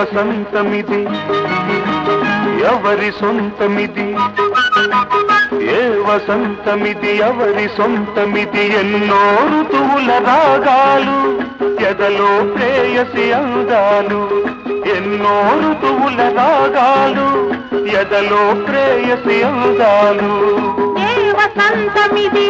వసంతమిది ఎవరి సొంతమిది ఏ వసంతమిది ఎవరి సొంతమిది ఎన్నో ఋతువుల రాగాలు ఎదలో ప్రేయసి అందాలు ఎన్నో ఋతువుల రాగాలు ఎదలో ప్రేయసి అందాలు ఏ వసంతమిది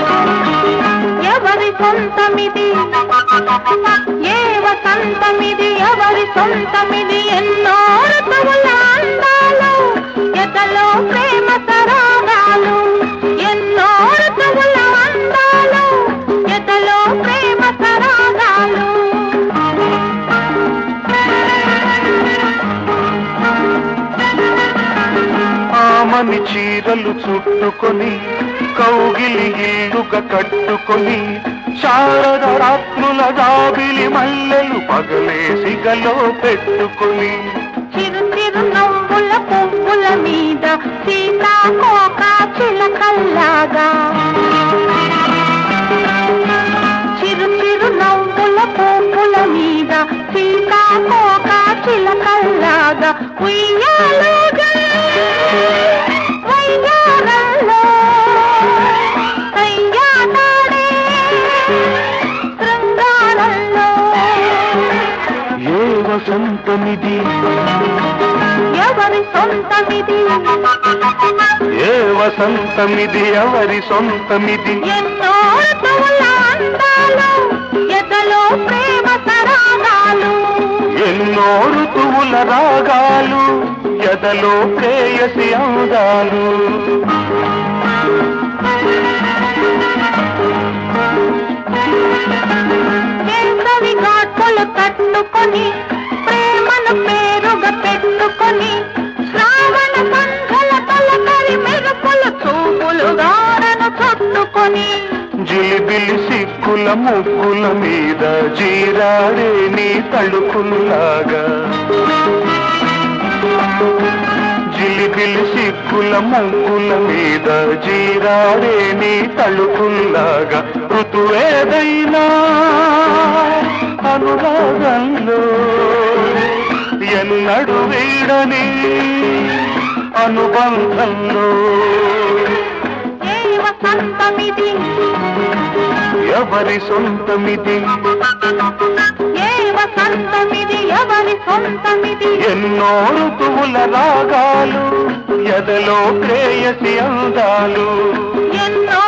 ఎవరి సొంతమిది ఏ వసంతమిది ఎవరి సొంతమిది ఎన్నో ఋతువుల అందాలు ఎదలో ప్రేమ సరాగాలు ఎన్నో ఋతువుల అందాలు ఎదలో ప్రేమ సరాగాలు ఆమని చీరలు చుట్టుకొని కౌగిలి ఇల్లుగా కట్టుకొని శారద రాత్రుల జాబిలి మల్లెలు పగలేసి గలో పెట్టుకొని చిరు చిరు నవ్వుల పువ్వుల మీద సీతాకోక చిలకల్లాగా చిరు చిరు నవ్వుల పువ్వుల మీద సీతాకోక చిలకల్లాగా ఉయ్యాలుగా వయ్యారంలో అయ్యానాడే శృంగారంలో ఏ వసంతమిది ఎవరి సొంతమిది ఏ వసంతమిది ఎవరి సొంతమిది ఎన్నో ఋతువుల అందాలు ఎదలో ప్రేమ సరాగాలు ఎన్నో ఋతువుల రాగాలు ఎదలో ప్రేయసి అందాలు వేసవి ఘాటులు తట్టుకొని ప్రేమను పేరుగా పెట్టుకొని శ్రావణ సంఘల తొలకరి మెరుపులు చూపులు గారను చుట్టుకొని జిలిబిలి సిక్కుల ముగ్గుల మీద జీరాడే నీ తడుకుల్లాగా జిలిబిలి సిక్కుల ముగ్గుల మీద జీరాడే నీ తడుకుల్లాగా ఋతువేదైనా అనురాగంలో ఎన్నడు వీడని అనుబంధంలో ఏ వసంతమిది ఎవరి సొంతమిది ఏ వసంతమిది ఎవరి సొంతమిది ఎన్నో ఋతువుల రాగాలు ఎదలో ప్రేయసి అందాలు ఎన్నో